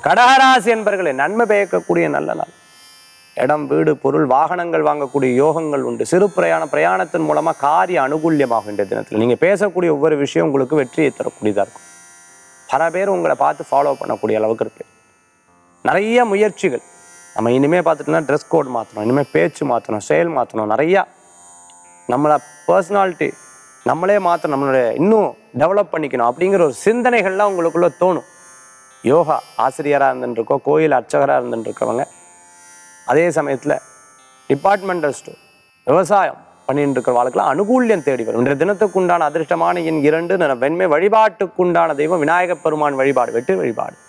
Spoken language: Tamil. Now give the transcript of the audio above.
கடகராசி என்பர்களே நன்மை பயக்கக்கூடிய நல்ல நாள் இடம் வீடு பொருள் வாகனங்கள் வாங்கக்கூடிய யோகங்கள் உண்டு சிறு பிரயாண பிரயாணத்தின் மூலமா காரிய அனுகூல்யமாகும் இந்த தினத்தில் நீங்க பேசக்கூடிய ஒவ்வொரு விஷயம் உங்களுக்கு வெற்றியை தரக்கூடியதா இருக்கும் பல பேர் உங்களை பார்த்து ஃபாலோ பண்ணக்கூடிய அளவுக்கு இருக்கு நிறைய முயற்சிகள் நம்ம இனிமே பார்த்துட்டோம்னா ட்ரெஸ் கோட் மாற்றணும் இனிமேல் பேச்சு மாற்றணும் செயல் மாற்றணும் நிறையா நம்மளை பர்சனாலிட்டி நம்மளே மாற்றணும் நம்மளுடைய இன்னும் டெவலப் பண்ணிக்கணும் அப்படிங்கிற ஒரு சிந்தனைகள்லாம் உங்களுக்குள்ள தோணும் யோகா ஆசிரியராக இருந்துருக்கோம் கோயில் அர்ச்சகராக இருந்துருக்கவங்க அதே சமயத்தில் டிபார்ட்மெண்டல் ஸ்டோர் விவசாயம் பண்ணிட்டு இருக்கிற வாழ்க்கையில் அனுகூல்யம் தேடி வரும் இன்றைய தினத்துக்கு உண்டான அதிர்ஷ்டமான எண் இரண்டு நிற வெண்மை வழிபாட்டுக்குண்டான தெய்வம் விநாயகப் பெருமான் வழிபாடு வெற்றி வழிபாடு